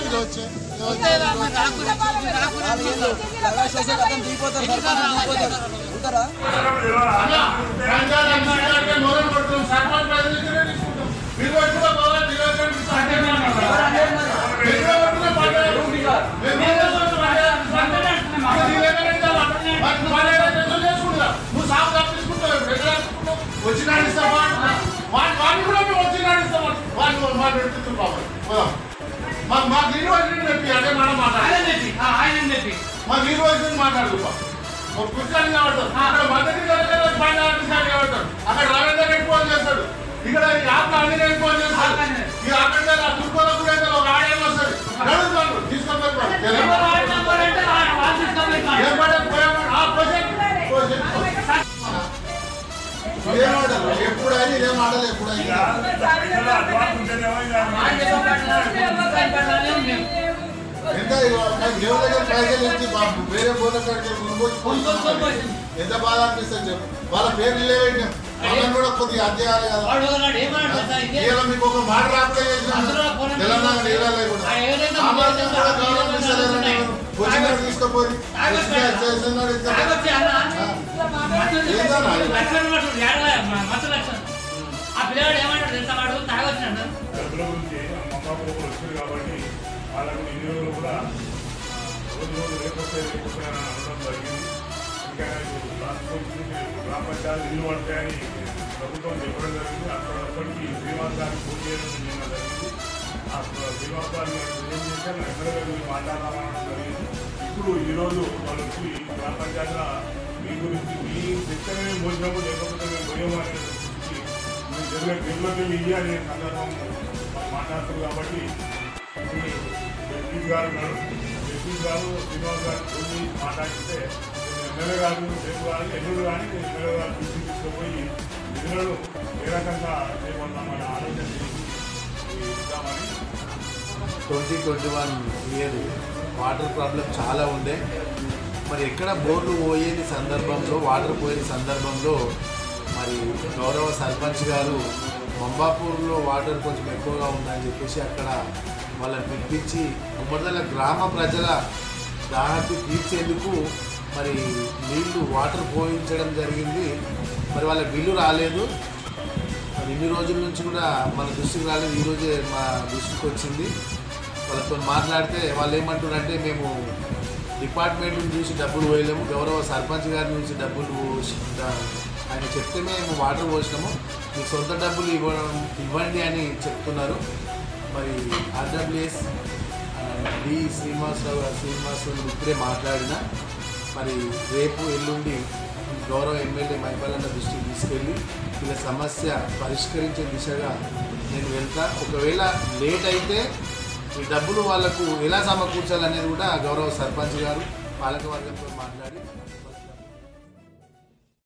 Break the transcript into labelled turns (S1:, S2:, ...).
S1: ఇది వచ్చే ఇది వచ్చే.
S2: వస్తే రా- మీరు రాకుండా- మీరు రాకుండా
S3: దిగిపోతారు సర్పంచ్ దిగిపోతారు ఉంటారా
S1: పంచాయతీ అధికారికి మొదలు పెడుతున్నాం. సర్పంచ్ ప్రతినిధినే తీసుకుంటాం. మీరు పెట్టుకున్న పోవాలి, మీరు పెట్టుకున్న సాధ్యం కాదు. మీరు పెట్టుకున్న పంచాయతీ ఉంది కాదు. మీరు పెట్టుకున్న పంచాయతీ అది నీ దగ్గర ఎంత మాట? మరి నువ్వు వాళ్ళ దగ్గర ఎంత చేసుకుంటా? నువ్వు సాగు తప్పించుకుంటావు. ఎప్పుడు ఎట్లా తప్పించుకుంటావు? వచ్చి నడిస్తావా? వాడిని వాడిని కూడా మేము వచ్చి నడిస్తాం. వాడిని మాట పెడుతుంది బాబాయ్. పోదాం. మా మా నీరు వచ్చింది చెప్పి అదే మాట మాట్లాడాలి
S2: ఆయన చెప్పి ఆ, ఆయన చెప్పి
S1: మా నీరు వచ్చింది మాట్లాడు ఒక కుర్చాన్ని కాబడతారు అక్కడ మద్దతు జరగదు పైన ఆఫీసర్ కాబడతారు అక్కడ రవీంద్ర రెడ్డి ఫోన్ చేస్తాడు ఇక్కడ ఈ ఆత్మ ఆంజనేయుడు ఫోన్ చేస్తాడు ఈ అక్కడ దుర్గోల కూడా అయితే ఒక ఆడేం వస్తుంది నడుస్తాడు తీసుకొని
S2: ఎవరు వాడి నంబర్ అంటే ఆ- వాళ్ళు తీసుకొని పోయి
S1: ఏం పడదు పోయామని ఆ క్వశ్చన్ ఏం ఆడదు ఎప్పుడైనా ఇదేం ఆడలేదు ఎప్పుడైనా
S2: ఆయన చెప్పి పెట్టాలి, మేము
S1: ఎంత దేవుడి దగ్గర పైసలు ఇచ్చి బాబు వేరే బోర్ల కాడికి కొనుక్కొచ్చి ఎంత బాధ అనిపిస్తుంది చెప్పు వాళ్ళ పేర్లు లేవేంటి వాళ్ళని కూడా కొద్దిగా అది చేయాలి కదా
S2: వాడు ఒకనాడు ఏమన్నాడు తెలుసా? ఇదే
S1: ఇవాళ మీకు ఒక మాట రాకుండా చేసినాం.
S2: అందులో పోనీ-
S1: తెలంగాణ నీళ్ళలో కూడా.
S2: ఆ ఏదైతే
S1: ఆ మాత్రం
S2: ముందు
S1: కూడా
S2: చేస్తే
S1: కావాలనిపిస్తలేదు
S2: ఆ
S1: నాకు. వచ్చినాడు తీసుకుపోయి.
S2: తాగొచ్చు
S1: వచ్చినా చేస్తున్నాడు ఇంత.
S2: తాగొచ్చి అన్న
S1: ఏందన్నా?
S2: లక్షలు పట్టు ఏడవ మత్తు లక్షలు ఆ పిల్లవాడు ఏమంటాడు తెలుసా వాడు తాగొచ్చినాడు
S4: డబ్బుల గురించి మమ్మాపు వచ్చింది కాబట్టి వాళ్ళకు ఇన్ని రోజులు కూడా రోజు రోజు రేపొస్తే రేపొస్తే అని అనడం జరిగింది ఇంకా ఇప్పుడు రాష్ట్ర ప్రభుత్వం గ్రామ పంచాయతీ ఇల్లు పడతాయని ప్రభుత్వం చెప్పడం జరిగింది అక్కడ అప్పటికి శ్రీనివాస్ గారికి ఫోన్ చేయడం నిన్న జరిగింది ఆ శ్రీనివాస్ గారిని ఏం చేశారు ఎమ్మెల్యే గారు మాట్లాడాలనడం జరిగింది ఇప్పుడు ఈరోజు వాళ్ళు వచ్చి గ్రామ పంచాయతీల మీ గురించి మీ చెప్తేనే మేము భోజనము లేకపోతే మేము భోజనం అనే గురించి మీరు జరిగే డెవలప్ ఇయ్యి అనే సందర్భం వాళ్ళు మాట్లాడుతారు కాబట్టి జగదీష్ గారు ఉన్నారు జగదీష్ గారు శ్రీనివాస్ గారు కూర్చి మాట్లాడితే నేను ఎమ్మెల్యే గారు రేపు కానీ ఎల్లుడు కానీ నేను ఎమ్మెల్యే గారు దృష్టి తీసుకుపోయి నిధులను ఏ రకంగా చేపడతామని ఆలోచన చేసి ఇద్దామని
S5: twenty twenty one year water problem చాలా ఉండే మరి ఎక్కడ బోర్లు పోయేని సందర్భంలో వాటర్ పోయిన సందర్భంలో మరి గౌరవ సర్పంచ్ గారు మంబాపూర్లో వాటర్ కొంచెం ఎక్కువగా ఉందని చెప్పేసి అక్కడ వాళ్ళని పిలిపించి గుమ్మడిదల గ్రామ ప్రజల దాహతి తీర్చేందుకు మరి నీళ్లు వాటర్ పోయించడం జరిగింది మరి వాళ్ళ బిల్లు రాలేదు మరి ఇన్ని రోజుల నుంచి కూడా మన దృష్టికి రాలేదు ఈ రోజే మా దృష్టికి వచ్చింది వాళ్ళతో మాట్లాడితే వాళ్ళు ఏమంటున్నారంటే మేము డిపార్ట్మెంట్ చూసి డబ్బులు పోయలేము గౌరవ సర్పంచ్ గారి నుంచి డబ్బులు పోసి- దా- ఆయన చెప్తే మేము వాటర్ పోసినాము మీ సొంత డబ్బులు ఇవ్వడం ఇవ్వండి అని చెప్తున్నారు మరి ఆర్డబ్ల్యూఎస్ డి శ్రీనివాసరావు గారు శ్రీనివాసరావు ఇప్పుడే మాట్లాడిన మరి రేపు ఎల్లుండి గౌరవ ఎమ్మెల్యే మైపాలన్న దృష్టికి తీసుకెళ్ళి వీళ్ళ సమస్య పరిష్కరించే దిశగా నేను వెళ్తా ఒకవేళ లేట్ అయితే ఈ డబ్బులు వాళ్ళకు ఎలా సమకూర్చాలనేది కూడా గౌరవ సర్పంచ్ గారు పాలకవర్గంతో మాట్లాడి